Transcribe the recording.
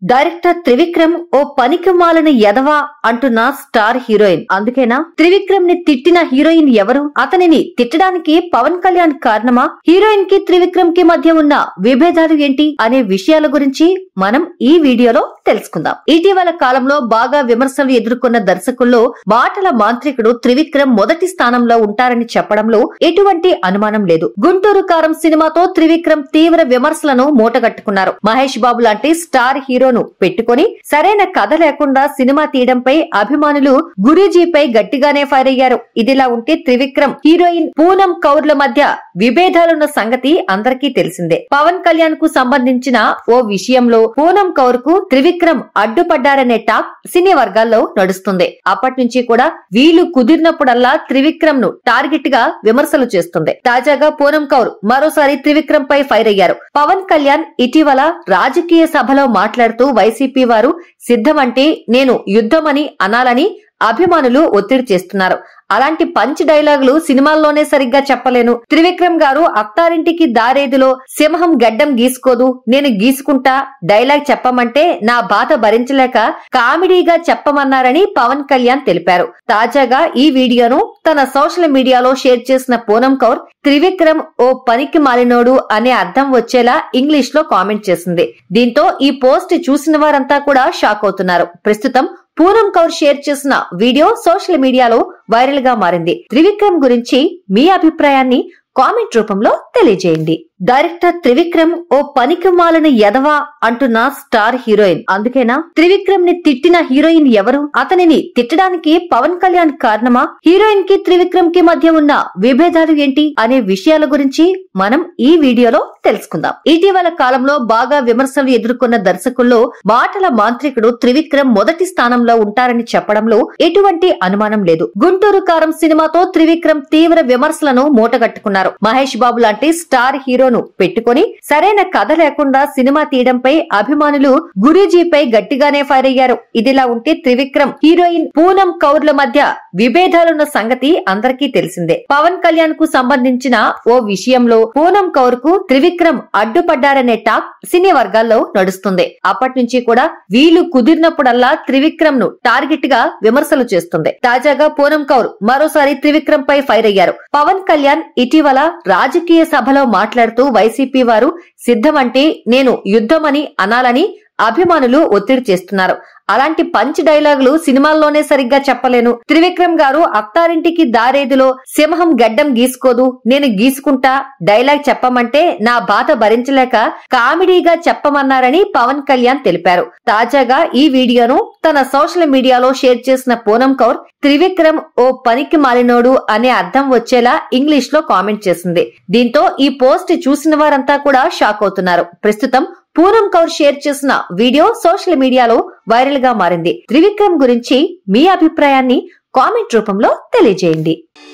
director Trivikram ఓ పనికి మాలిన ఎదవా అంటున్న స్టార్ హీరోయిన్ అందుకేనా త్రివిక్రమ్ ని తిట్టిన హీరోయిన్ ఎవరు అతనిని తిట్టడానికి పవన్ కళ్యాణ్ కారణమా హీరోయిన్ కి త్రివిక్రమ్ కి మధ్య ఉన్న విభేదాలు ఏంటి అనే విషయాల గురించి మనం ఈ వీడియోలో తెలుసుకుందాం ఇటీవల కాలంలో బాగా విమర్శలు ఎదుర్కొన్న దర్శకుల్లో మాటల మాంత్రికుడు త్రివిక్రమ్ మొదటి స్థానంలో ఉంటారని చెప్పడంలో ఎటువంటి అనుమానం లేదు గుంటూరు కారం సినిమాతో త్రివిక్రమ్ తీవ్ర విమర్శలను మూటగట్టుకున్నారు మహేష్ బాబు లాంటి స్టార్ హీరోను పెట్టుకొని సరైన కథ లేకుండా సినిమా తీయడంపై అభిమానులు గురూజీపై గట్టిగానే ఫైర్ అయ్యారు ఇదిలా ఉంటే త్రివిక్రమ్ హీరోయిన్ పూనం కౌర్ల మధ్య విభేదాలున్న సంగతి అందరికీ తెలిసిందే పవన్ కళ్యాణ్ కు సంబంధించిన ఓ విషయంలో పూనం కౌర్ కు త్రివిక్రమ్ అడ్డుపడ్డారనే టాక్ సినీ వర్గాల్లో నడుస్తుంది అప్పటి నుంచి కూడా వీలు కుదిరినప్పుడల్లా త్రివిక్రమ్ ను టార్గెట్ గా విమర్శలు చేస్తుంది తాజాగా పూనం కౌర్ మరోసారి త్రివిక్రమ్ పై ఫైర్ అయ్యారు పవన్ కళ్యాణ్ ఇటీవల రాజకీయ సభలో మాట్లాడుతూ వైసీపీ వారు సిద్ధమంటే నేను యుద్ధమని అనాలని అభిమానులు ఒత్తిడి చేస్తున్నారు అలాంటి పంచ్ డైలాగులు సినిమాల్లోనే సరిగ్గా చెప్పలేను త్రివిక్రమ్ గారు అత్తారింటికి దారేదిలో సింహం గడ్డం గీసుకోదు నేను గీసుకుంటా డైలాగ్ చెప్పమంటే నా బాధ భరించలేక కామెడీగా చెప్పమన్నారని పవన్ కళ్యాణ్ తెలిపారు తాజాగా ఈ వీడియోను తన సోషల్ మీడియాలో షేర్ చేసిన పూనం కౌర్ త్రివిక్రమ్ ఓ పనికి మాలినోడు అనే అర్థం వచ్చేలా ఇంగ్లీష్ లో కామెంట్ చేసింది దీంతో ఈ పోస్ట్ చూసిన వారంతా కూడా షాక్ అవుతున్నారు ప్రస్తుతం పూనం కౌర్ షేర్ చేసిన వీడియో సోషల్ మీడియాలో వైరల్ గా మారింది త్రివిక్రమ్ గురించి మీ అభిప్రాయాన్ని కామెంట్ రూపంలో తెలియజేయండి డైరెక్టర్ త్రివిక్రమ్ ఓ పనికి మాలిన ఎదవా అంటున్న స్టార్ హీరోయిన్ అందుకేనా త్రివిక్రమ్ ని తిట్టిన హీరోయిన్ ఎవరు అతనిని తిట్టడానికి పవన్ కళ్యాణ్ కారణమా హీరోయిన్ కి త్రివిక్రమ్ కి మధ్య ఉన్న విభేదాలు ఏంటి అనే విషయాల గురించి మనం ఈ వీడియోలో తెలుసుకుందాం ఇటీవల కాలంలో బాగా విమర్శలు ఎదుర్కొన్న దర్శకుల్లో మాటల మాంత్రికుడు త్రివిక్రమ్ మొదటి స్థానంలో ఉంటారని చెప్పడంలో ఎటువంటి అనుమానం లేదు గుంటూరు కారం సినిమాతో త్రివిక్రమ్ తీవ్ర విమర్శలను మూటగట్టుకున్నారు మహేష్ బాబు లాంటి స్టార్ హీరోను పెట్టుకొని సరైన కథ లేకుండా సినిమా తీయడంపై అభిమానులు గురూజీపై గట్టిగానే ఫైర్ అయ్యారు ఇదిలా ఉంటే త్రివిక్రమ్ హీరోయిన్ పూనం కౌర్ల మధ్య విభేదాలున్న సంగతి అందరికీ తెలిసిందే పవన్ కళ్యాణ్ కు సంబంధించిన ఓ విషయంలో పూనం కౌర్ కు త్రివిక్రమ్ అడ్డుపడ్డారనే టాక్ సినీ వర్గాల్లో నడుస్తుంది అప్పటి నుంచి కూడా వీలు కుదిరినప్పుడల్లా త్రివిక్రమ్ ను టార్గెట్ గా విమర్శలు చేస్తుంది తాజాగా పూనం కౌర్ మరోసారి త్రివిక్రమ్ పై ఫైర్ అయ్యారు పవన్ కళ్యాణ్ ఇటీవల రాజకీయ సభలో మాట్లాడుతూ వైసీపీ వారు సిద్ధమంటే నేను యుద్ధమని అనాలని అభిమానులు ఒత్తిడి చేస్తున్నారు అలాంటి పంచ్ డైలాగులు సినిమాల్లోనే సరిగ్గా చెప్పలేను త్రివిక్రమ్ గారు అత్తారింటికి దారేదిలో సింహం గడ్డం గీసుకోదు నేను గీసుకుంటా డైలాగ్ చెప్పమంటే నా బాధ భరించలేక కామెడీగా చెప్పమన్నారని పవన్ కళ్యాణ్ తెలిపారు తాజాగా ఈ వీడియోను తన సోషల్ మీడియాలో షేర్ చేసిన పూనం కౌర్ త్రివిక్రమ్ ఓ పనికి మాలినోడు అనే అర్థం వచ్చేలా ఇంగ్లీష్ లో కామెంట్ చేసింది దీంతో ఈ పోస్ట్ చూసిన వారంతా కూడా షాక్ అవుతున్నారు ప్రస్తుతం పూనం కౌర్ షేర్ చేసిన వీడియో సోషల్ మీడియాలో వైరల్ గా మారింది త్రివిక్రమ్ గురించి మీ అభిప్రాయాన్ని కామెంట్ రూపంలో తెలియజేయండి